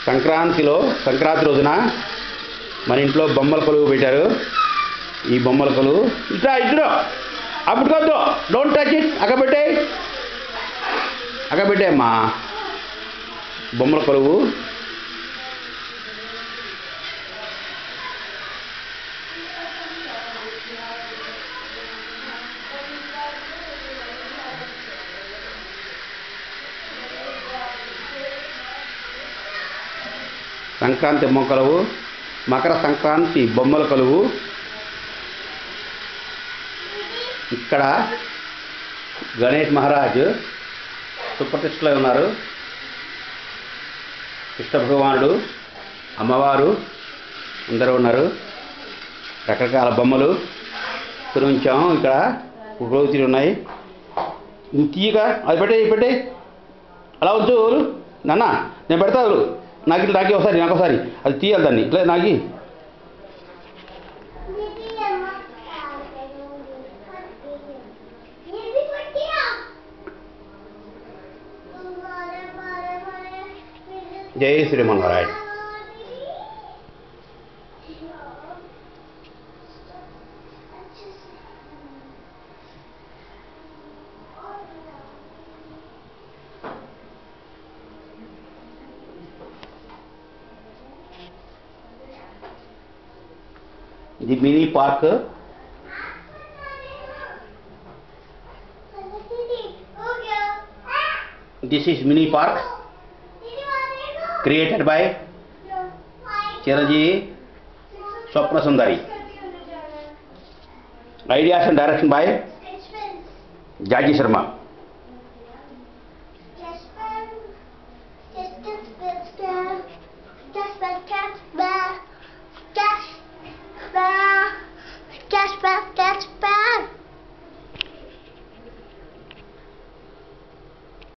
సంక్రాంతిలో సంక్రాంతి రోజున మన ఇంట్లో బొమ్మల కొలువు పెట్టారు ఈ బొమ్మల కొలువు ఇట్లా ఇద్దరు అప్పుడుకొద్దు డోంట్ టచ్ ఇట్ అక్కడ పెట్టే అక్కడ పెట్టేమ్మా బొమ్మల కొలువు సంక్రాంతి బొమ్మ కొలువు మకర సంక్రాంతి బొమ్మల కొలువు ఇక్కడ గణేష్ మహారాజ్ సుప్రతిష్టలో ఉన్నారు కృష్ణ భగవానుడు అమ్మవారు అందరూ ఉన్నారు రకరకాల బొమ్మలు కొని ఉంచాము ఇక్కడ ఉపయోగితులు ఉన్నాయి నువ్వు తీయగా అది పెట్టే పెట్టే అలా ఉంచు ఊరు నాన్న నేను పెడతా ఊరు నాకు ఇట్లా నాకి ఒకసారి నాకు ఒకసారి అది తీయాలి దాన్ని ఇట్లా నాకి జై శ్రీమన్నారాయణ ఇది mini park this is mini park created by Chiranjeevi Swapna Sundari ideas and direction by Jaji Sharma